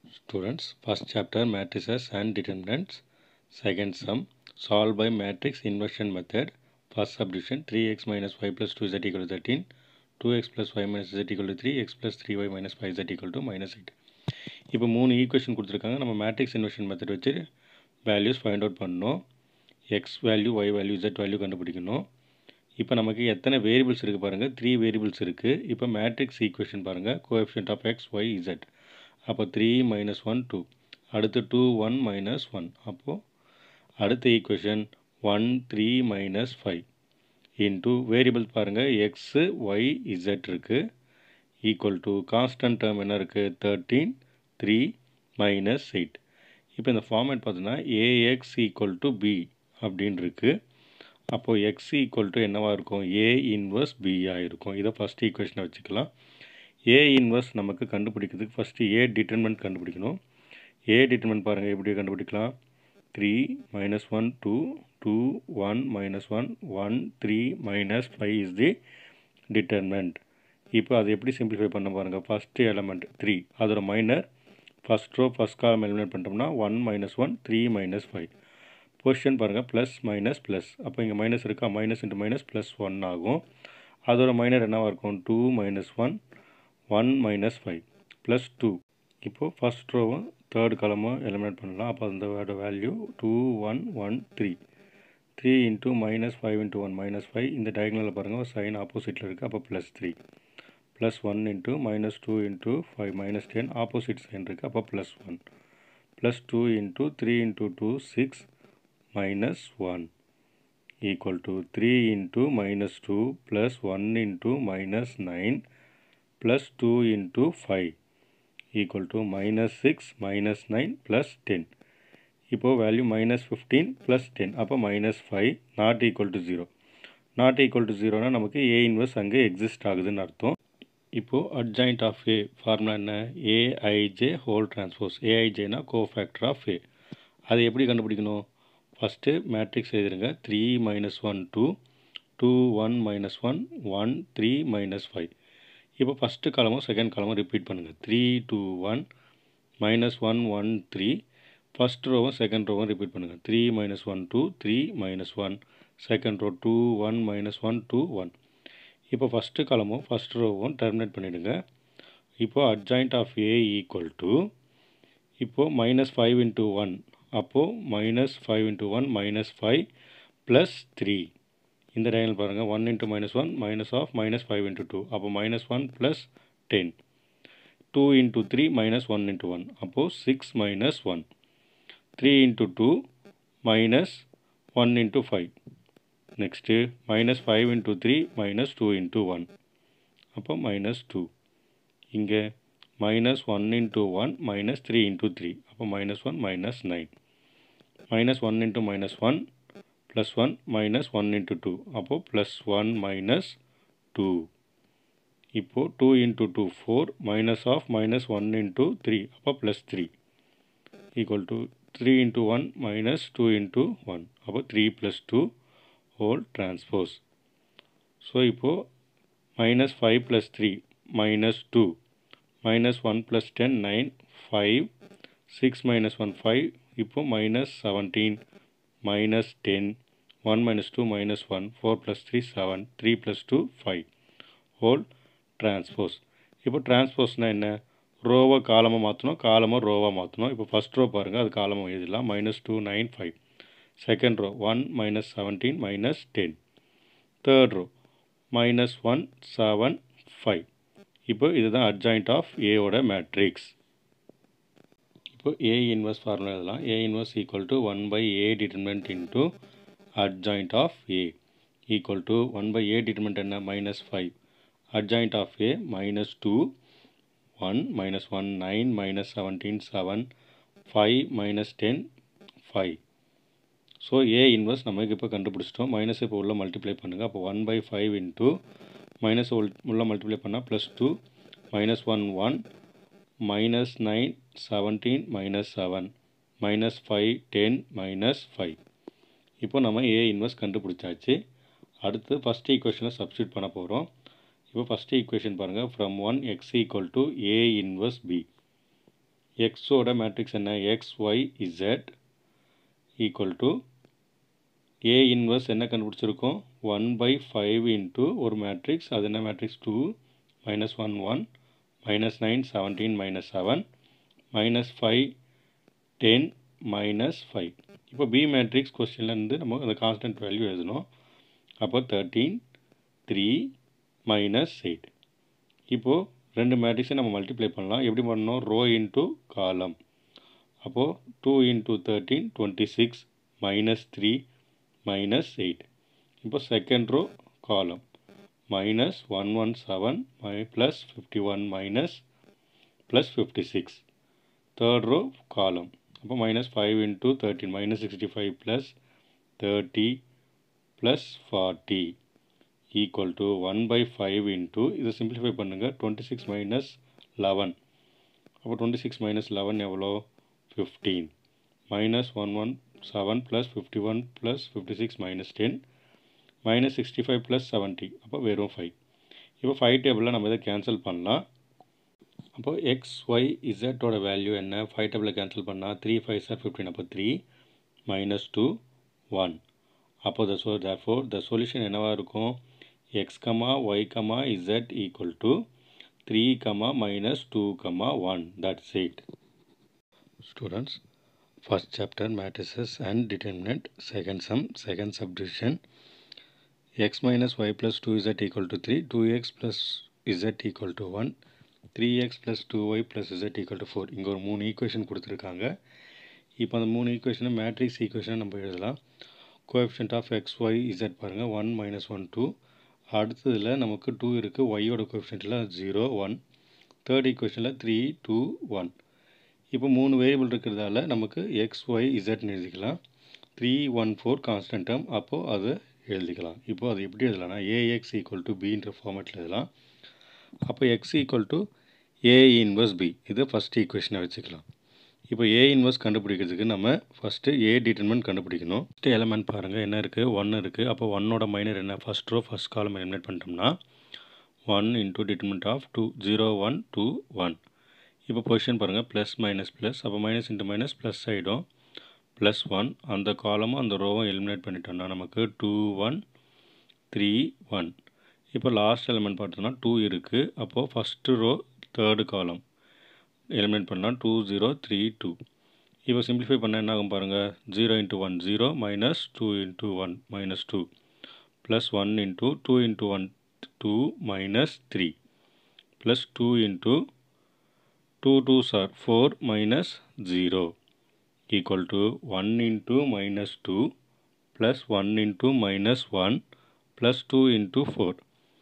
Students, first chapter matrices and determinants. Second sum, solve by matrix inversion method. First subdivision 3x minus 5 plus 2z equal to 13, 2x plus 5 minus z equal to 3, x plus 3y minus 5z equal to minus 8. இப்போ மூணு equation கொடுத்துருக்காங்க நம்ம matrix inversion method வச்சு values find out பண்ணணும் X value Y value Z value கண்டுபிடிக்கணும் இப்போ நமக்கு எத்தனை வேரியபிள்ஸ் இருக்குது பாருங்கள் த்ரீ வேரியபிள்ஸ் இருக்குது இப்போ மேட்ரிக்ஸ் ஈக்குவேஷன் பாருங்கள் coefficient of x Y z அப்போ த்ரீ மைனஸ் ஒன் டூ அடுத்து டூ ஒன் மைனஸ் ஒன் அப்போது அடுத்த equation one three minus five into variable பாருங்கள் எக்ஸு ஒய் இசட் இருக்குது ஈக்குவல் டு கான்ஸ்டன்ட் டேர்ம் என்ன இருக்குது தேர்ட்டீன் த்ரீ மைனஸ் எயிட் இப்போ இந்த ஃபார்மேட் பார்த்தீங்கன்னா ஏஎக்ஸ் ஈக்குவல் டு பி அப்படின்னு இருக்குது அப்போது எக்ஸ் ஈக்குவல் டு என்னவாக இருக்கும் ஏ இன்வர்ஸ் பியாக இருக்கும் இதை ஃபஸ்ட் ஈக்குவேஷனை வச்சுக்கலாம் ஏ இன்வர்ஸ் நமக்கு கண்டுபிடிக்கிறதுக்கு ஃபஸ்ட்டு ஏ டிட்டர்மெண்ட் கண்டுபிடிக்கணும் ஏ டிட்டர்மெண்ட் பாருங்கள் எப்படி கண்டுபிடிக்கலாம் three minus one two two one minus one one three minus five is the determinant இப்போ அதை எப்படி சிம்பிளிஃபை பண்ண பாருங்கள் ஃபஸ்ட்டு எலமெண்ட் த்ரீ அதோட minor first row first column eliminate பண்ணிட்டோம்னா one minus one three minus five position பாருங்கள் plus minus plus அப்போ இங்கே மைனஸ் இருக்கா minus into minus plus one ஆகும் அதோட மைனர் என்னவாக இருக்கும் two minus one one minus five plus two இப்போது ஃபஸ்ட் ரோவும் தேர்ட் காலமும் எலிமினேட் பண்ணலாம் அப்போ அந்த value two one one three three into minus five into one minus five இந்த டயக்னலில் பாருங்கள் சைன் ஆப்போசிட்டில் இருக்குது அப்போ plus three plus one into minus two into five minus ten opposite sign இருக்குது அப்போ plus one plus two into three into two six minus 1 equal to 3 into minus 2 plus 1 into minus 9 plus 2 into 5 equal to minus 6 minus 9 plus 10 இப்போ value minus fifteen plus ten அப்போ minus five not equal to zero not equal to ஜீரோனா நமக்கு A inverse அங்கே exist ஆகுதுன்னு அர்த்தம் இப்போது adjoint of A formula என்ன A I J whole transpose ஏஐஜேனா கோ ஃபேக்டர் ஆஃப் ஏ அது எப்படி கண்டுபிடிக்கணும் ஃபஸ்ட்டு மேட்ரிக்ஸ் எழுதிருங்க three minus one two two one minus one one three minus five இப்போ ஃபஸ்ட்டு காலமும் செகண்ட் காலமும் ரிப்பீட் பண்ணுங்கள் three two one minus one one three first ரோவும் செகண்ட் ரோவும் ரிப்பீட் பண்ணுங்கள் three minus one two three minus one second row two one minus one two one இப்போ first காலமும் first ரோவும் டெர்மினேட் பண்ணிவிடுங்க இப்போது adjoint of A equal to இப்போது minus five into one அப்போது minus five into one minus five plus three இந்த டயல் பாருங்கள் one into minus one minus of minus five into two அப்போ minus one plus ten two into three minus one into one அப்போது six minus one three into two minus one into five next minus five into three minus two into one அப்போ minus two இங்கே minus 1 into 1 minus 3 into 3 அப்போ minus 1 minus 9 minus 1 into minus 1 plus 1 minus 1 into 2 அப்போ plus 1 minus 2 இப்போ 2 into 2 4 minus of minus 1 into 3 அப்போ plus 3 equal to 3 into 1 minus 2 into 1 அப்போ 3 plus 2 whole transpose so இப்போ minus 5 plus 3 minus 2 minus 1 plus 10 9 5 6 minus 1 5 இப்போ minus 17 minus 10 1 minus 2 minus 1 4 plus 3 7 3 plus 2 5 whole transpose இப்போ டிரான்ஸ்போஸ்னால் என்ன ரோவை காலமாக மாற்றணும் காலமாக ரோவாக மாற்றணும் இப்போ ஃபஸ்ட் ரோ பாருங்கள் அது காலமாக எழுதலாம் minus two nine five second row one minus seventeen minus ten third row minus one seven five இப்போ இதுதான் அட்ஜாயிண்ட் ஆஃப் ஏவோட மேட்ரிக்ஸ் இப்போ ஏ இன்வர்ஸ் ஃபார்முலா எழுதலாம் A inverse equal to one by A determinant into adjoint of A equal to one by A determinant என்ன minus five adjoint of A minus two one minus one nine minus seventeen seven five minus ten five so A inverse நமக்கு இப்போ கண்டுபிடிச்சிட்டோம் minus இப்போ உள்ள multiply பண்ணுங்கள் அப்போ one by five into minus உள்ள multiply பண்ணால் plus two minus one one minus nine seventeen minus seven minus five ten minus five இப்போ நம்ம ஏ இன்வெர்ஸ் கண்டுபிடிச்சாச்சு அடுத்து ஃபஸ்ட் ஈக்குவேஷனை சப்ஸ்டியூட் பண்ண போகிறோம் இப்போ ஃபஸ்ட் ஈக்குவேஷன் பாருங்கள் from one X equal to A inverse B எக்ஸோட மேட்ரிக்ஸ் என்ன X Y Z equal to A inverse என்ன கண்டுபிடிச்சிருக்கோம் ஒன் பை ஃபைவ் இன்ட்டு ஒரு மேட்ரிக்ஸ் அது என்ன matrix two minus one one minus nine seventeen minus seven minus five ten minus five இப்போ B matrix கொஸ்டின்லேருந்து நம்ம அந்த கான்ஸ்டன்ட் வேல்யூ எழுதணும் அப்போ தேர்ட்டீன் த்ரீ மைனஸ் எயிட் இப்போது ரெண்டு மேட்ரிக்ஸை நம்ம மல்டிப்ளை பண்ணலாம் எப்படி பண்ணணும் ரோ இன்ட்டு காலம் அப்போது two into thirteen twenty six minus three minus eight இப்போ second row column minus one one seven my plus fifty one minus plus fifty six third row column அப்போ minus five into thirteen minus sixty five plus thirty plus forty equal to one by five into இதை simplify பண்ணுங்கள் twenty six minus eleven அப்போ twenty six minus eleven எவ்வளோ fifteen minus one one seven plus fifty one plus fifty six minus ten minus sixty five plus seventy அப்போ வெறும் five இப்போ five டேபிளில் நம்ம இதை கேன்சல் பண்ணலாம் அப்போ எக்ஸ் ஒய் இசட்டோட வேல்யூ என்ன ஃபைவ் டேபிளில் கேன்சல் பண்ணால் த்ரீ ஃபைவ் சார் ஃபிஃப்டின் அப்போ த்ரீ மைனஸ் டூ ஒன் அப்போ the so therefore the solution என்னவாக இருக்கும் x comma y comma z equal to three comma minus two comma one that's it students first chapter matrices and determinant second sum second subdivision x minus y plus two Z equal to three two x plus z equal to one three x plus two y plus z equal to four இங்கே ஒரு மூணு equation கொடுத்துருக்காங்க இப்போ அந்த மூணு ஈக்குவேஷனை matrix ஈக்குவேஷனை நம்ம எழுதலாம் coefficient of x Y z பாருங்கள் ஒன் மைனஸ் ஒன் டூ அடுத்ததில் நமக்கு டூ இருக்குது ஒய்யோட கோஎஃபிஷியன்ட்டில் ஜீரோ ஒன் தேர்ட் ஈக்குவேஷனில் த்ரீ டூ ஒன் இப்போ மூணு வேரியபிள் இருக்கிறதால நமக்கு எக்ஸ் ஒய் இசட்னு எழுதிக்கலாம் three one four constant term அப்போது அதை எழுதிக்கலாம் இப்போது அது எப்படி எழுதலாம்னா ஏஎக்ஸ் ஈக்குவல் டு பின்ற ஃபார்மேட்டில் எழுதலாம் அப்போ x equal to A inverse B இதை ஃபஸ்ட் ஈக்குவேஷனை வச்சுக்கலாம் இப்போ ஏ இன்வர்ஸ் கண்டுபிடிக்கிறதுக்கு நம்ம ஃபஸ்ட்டு ஏ டிட்டர்மெண்ட் கண்டுபிடிக்கணும் ஃபஸ்ட்டு எலமெண்ட் பாருங்கள் என்ன இருக்குது ஒன்று இருக்குது அப்போ ஒன்னோட மைனர் என்ன first row first column eliminate பண்ணிட்டோம்னா one into determinant of two zero one two one இப்போ பொசிஷன் பாருங்கள் ப்ளஸ் மைனஸ் ப்ளஸ் அப்போ மைனஸ் இன்ட்டு மைனஸ் ப்ளஸ் ஆகிடும் ப்ளஸ் ஒன் அந்த காலமும் அந்த ரோவும் எலிமினேட் பண்ணிட்டோம்னா நமக்கு டூ ஒன் த்ரீ ஒன் இப்போ லாஸ்ட் எலிமெண்ட் பார்த்தோம்னா டூ இருக்குது அப்போது first row third column eliminate பண்ணால் டூ ஜீரோ த்ரீ டூ இப்போ சிம்பிளிஃபை பண்ணால் என்ன ஆகும் பாருங்கள் zero into one zero minus two into one minus two plus one into two into one two minus three plus two into two two are four minus zero equal to 1 into minus 2 plus 1 into minus 1 plus 2 into 4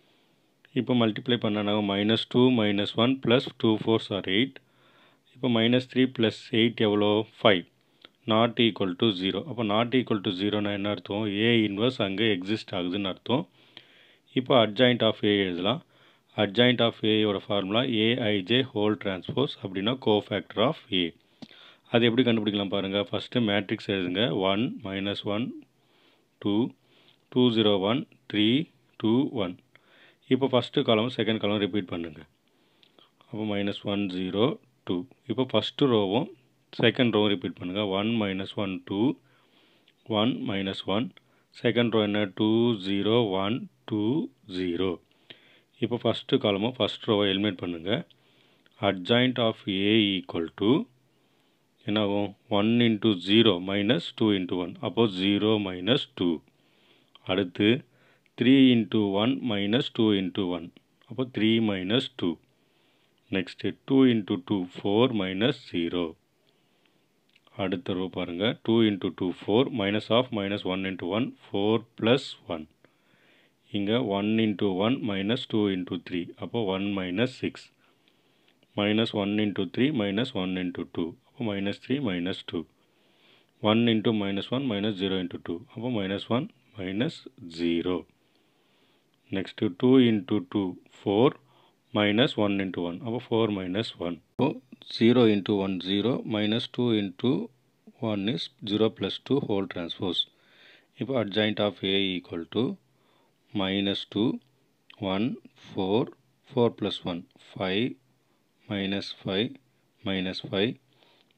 இப்போ multiply பண்ணனா minus two minus one plus two fours are eight இப்போ minus three plus eight எவ்வளோ five not equal to zero அப்போ not equal to ஜீரோனா என்ன அர்த்தம் ஏ inverse அங்கே exist ஆகுதுன்னு அர்த்தம் இப்போ அட்ஜாயிண்ட் ஆஃப் ஏ எழுதலாம் அட்ஜாயிண்ட் ஆஃப் ஏயோட ஃபார்முலா ஏஐஜே ஹோல் டிரான்ஸ்போஸ் அப்படின்னா கோஃபேக்டர் ஆஃப் ஏ அது எப்படி கண்டுபிடிக்கலாம் பாருங்கள் ஃபஸ்ட்டு மேட்ரிக்ஸ் எழுதுங்க one minus one two two zero one three two one இப்போ first column second column repeat பண்ணுங்கள் அப்போ மைனஸ் ஒன் ஜீரோ டூ இப்போ ஃபஸ்ட்டு ரோவும் செகண்ட் ரோவும் ரிப்பீட் பண்ணுங்கள் one minus one two one minus one second row என்ன two zero one two zero இப்போ first காலமும் ஃபஸ்ட் ரோவை எலிமினேட் பண்ணுங்கள் adjoint of A equal to என்னாகும் one into zero minus two into one அப்போது zero minus two அடுத்து three into one minus two into one அப்போ three minus two next two into two four minus zero அடுத்த row பாருங்கள் two into two four minus of minus one into one four plus one இங்கே one into one minus two into three அப்போ one minus six minus one into three minus one into two அப்போ minus three minus two one into minus one minus zero into two அப்போ minus one minus zero next two into two four minus one into one அப்போ four minus one இப்போ zero into one zero minus two into one is zero plus two whole transpose இப்போ adjoint of A equal to minus two one four four plus one five minus five minus five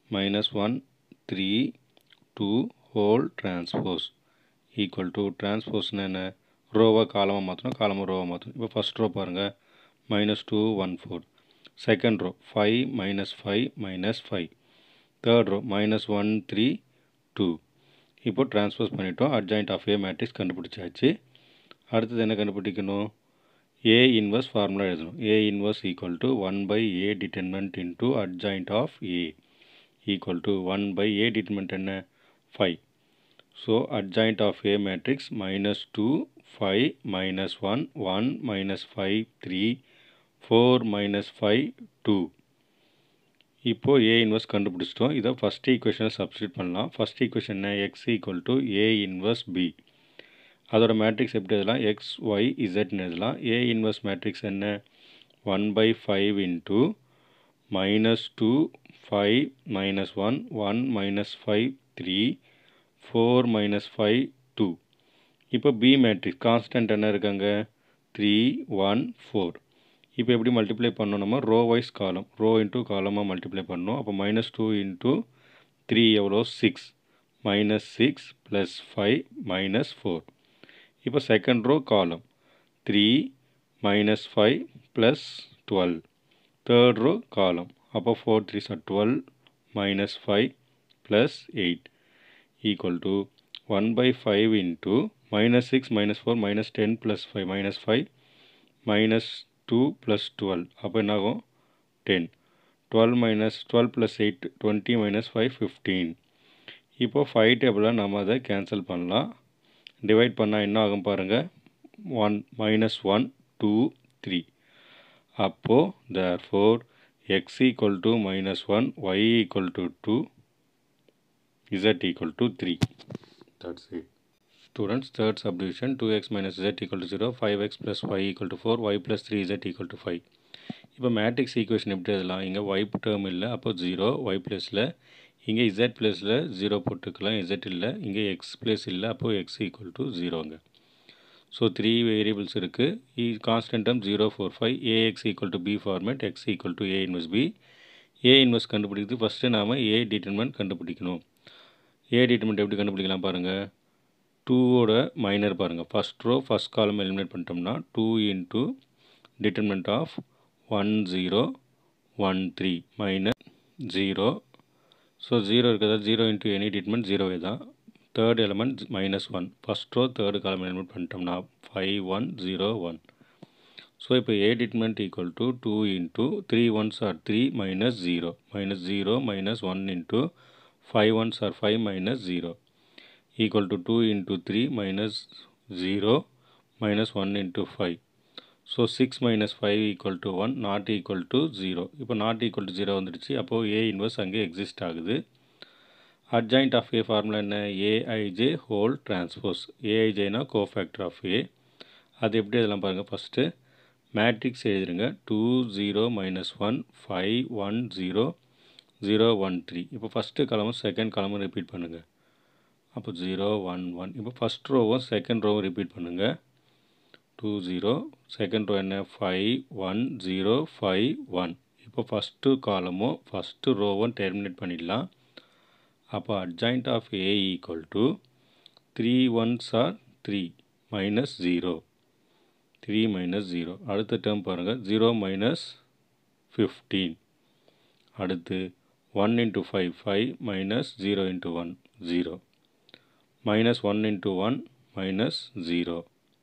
minus one three two whole transpose equal to டிரான்ஸ்போஸ்னு என்ன ரோவை காலமாக மாற்றணும் காலமாக ரோவை மாற்றணும் இப்போ ஃபஸ்ட் ரோ பாருங்கள் minus two one four second row five minus five minus five third row minus one three two இப்போ ட்ரான்ஸ்போஸ் பண்ணிட்டோம் அட்ஜாயிண்ட் ஆஃப் ஏ மேட்ரிக்ஸ் கண்டுபிடிச்சாச்சு அடுத்தது என்ன கண்டுபிடிக்கணும் ஏ இன்வர்ஸ் ஃபார்முலா எழுதணும் A inverse equal to one by A determinant into adjoint of A equal to one by A determinant என்ன five so adjoint of A matrix minus two five minus one one minus five three four minus five two இப்போது A inverse கண்டுபிடிச்சிட்டோம் இதை first ஈக்குவேஷனை substitute பண்ணலாம் first equation X equal to A inverse B அதோட matrix எப்படி எழுதலாம் X Y இசட்னு எழுதலாம் ஏ இன்வர்ஸ் மேட்ரிக்ஸ் என்ன one by five into minus two five minus one one minus five three four minus five two இப்போ B matrix constant என்ன இருக்காங்க three one four இப்போ எப்படி மல்டிப்ளை பண்ணோம் நம்ம row wise column row into காலமாக multiply பண்ணோம் அப்போ மைனஸ் டூ இன்ட்டு த்ரீ எவ்வளோ six minus six plus five minus four இப்போ second row column three minus five plus twelve third row column அப்போ four three are twelve minus five plus eight equal to one by five into minus six minus four minus ten plus five minus five minus two plus twelve அப்போ என்னாகும் ten twelve minus twelve plus eight twenty minus five fifteen இப்போது five டேபிளாக நம்ம அதை cancel பண்ணலாம் divide பண்ணால் என்ன ஆகும் பாருங்கள் one minus one two three அப்போது therefore X equal to minus one Y equal to two Z equal to three that's it Students, third subdivision 2x minus z equal to 0, 5x plus y equal to 4, y plus 3z equal to 5. இப்போ matrix equation எப்படி எழுதலாம் இங்கே y term இல்லை அப்போ zero y ப்ளஸில் இங்கே z ப்ளஸில் zero போட்டுக்கலாம் z இல்லை இங்கே x ப்ளஸ் இல்லை அப்போது x ஈக்குவல் டு ஜீரோங்க ஸோ த்ரீ வேரியபிள்ஸ் இருக்குது constant term zero four five AX equal to B format X equal to A inverse B A inverse கண்டுபிடிக்கிறது ஃபஸ்ட்டு நாம் ஏ டிட்டர்மெண்ட் கண்டுபிடிக்கணும் ஏ டிட்டர்மெண்ட் எப்படி கண்டுபிடிக்கலாம் பாருங்கள் டூவோட மைனர் பாருங்கள் first row first column eliminate பண்ணிட்டோம்னா two into determinant of one zero one three minus zero so zero இருக்கிறதா ஜீரோ இன்ட்டு எனி டிட்டர்மெண்ட் ஜீரோவே தான் third element minus one first row third column eliminate பண்ணிட்டோம்னா five one zero one so இப்போ A determinant equal to two into three ones are three minus zero minus zero minus one into five ones are five minus zero equal to 2 into 3 minus 0 minus 1 into 5. So 6 minus 5 equal to 1 not equal to 0. இப்போ not equal to 0 வந்துடுச்சு அப்போது A inverse அங்கே exist ஆகுது adjoint of A formula என்ன AIJ whole transpose AIJ னா cofactor of A அது எப்படி இதெல்லாம் பாருங்கள் ஃபஸ்ட்டு மேட்ரிக்ஸ் எழுதிருங்க two zero minus one five one zero zero one three இப்போ ஃபஸ்ட்டு காலமும் செகண்ட் காலமும் ரிப்பீட் பண்ணுங்கள் அப்போ ஜீரோ ஒன் ஒன் இப்போ ஃபஸ்ட் ரோவும் செகண்ட் ரோவும் ரிப்பீட் பண்ணுங்கள் டூ ஜீரோ செகண்ட் ரோ என்ன five one zero five one இப்போ ஃபஸ்ட்டு காலமும் ஃபஸ்ட்டு ரோவும் டெர்மினேட் பண்ணிடலாம் அப்போ adjoint of A equal to three ones are three minus zero three minus zero அடுத்த டேர்ம் பாருங்கள் ஜீரோ மைனஸ் ஃபிஃப்டீன் அடுத்து one into five five minus zero into one zero minus one into one minus zero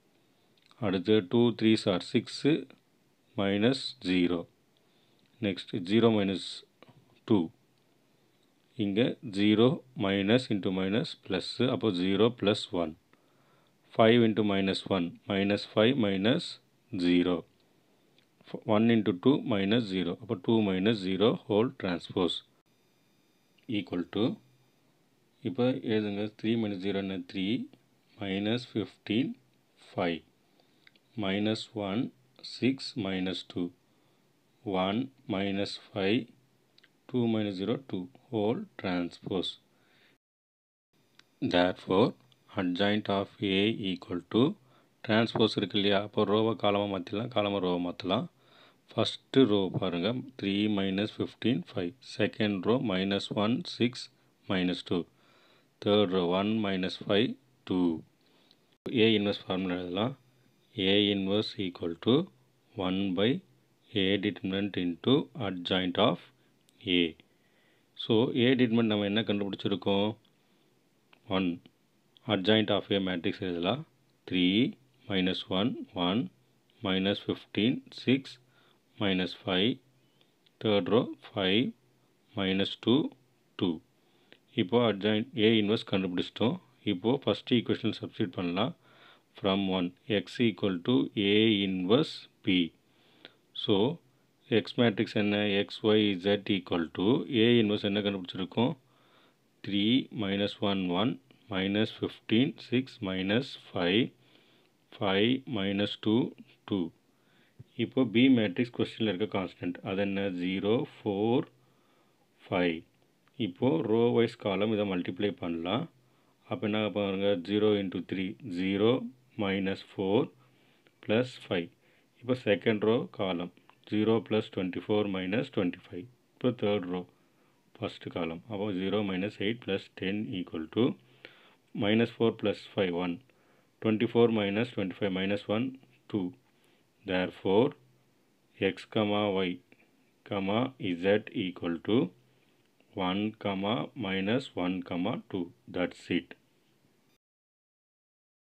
அடுத்து two threes are six minus zero next zero minus two இங்கே zero minus into minus plus அப்போ zero plus one five into minus one minus five minus zero one into two minus zero அப்போ two minus zero whole transpose equal to இப்போ எழுதுங்க three minus zero என்ன three minus fifteen five minus one six minus two one minus five two minus zero two whole transpose therefore adjoint of A equal to transpose இருக்கு இல்லையா அப்போ ரோவை காலமாக மாற்றிடலாம் காலமாக ரோவை மாற்றலாம் ஃபஸ்ட்டு ரோ பாருங்கள் three minus fifteen five second row minus one six minus two third row one minus five two A inverse formula எழுதலாம் A inverse equal to one by A determinant into adjoint of A so A determinant நம்ம என்ன கண்டுபிடிச்சிருக்கோம் one adjoint of a matrix எழுதலாம் three minus one one minus fifteen six minus five third row five minus two two இப்போது adjoint A inverse கண்டுபிடிச்சிட்டோம் இப்போது first equation substitute பண்ணலாம் from one X equal to A inverse B so X matrix என்ன X Y Z equal to A inverse என்ன கண்டுபிடிச்சிருக்கோம் three minus one one minus 15 6 minus 5 5 minus 2 2 இப்போ B matrix கொஸ்டினில் இருக்க constant அது என்ன zero four five இப்போது row wise column இதை மல்டிப்ளை பண்ணலாம் அப்போ என்ன பாருங்க zero into three zero minus four plus five இப்போ second row column zero plus twenty four minus twenty five இப்போ தேர்ட் ரோ ஃபஸ்ட்டு காலம் அப்போ zero minus eight plus ten equal to minus 4 plus 5 1 24 minus 25 minus 1 2 therefore x comma y comma z equal to 1 comma minus 1 comma 2 that's it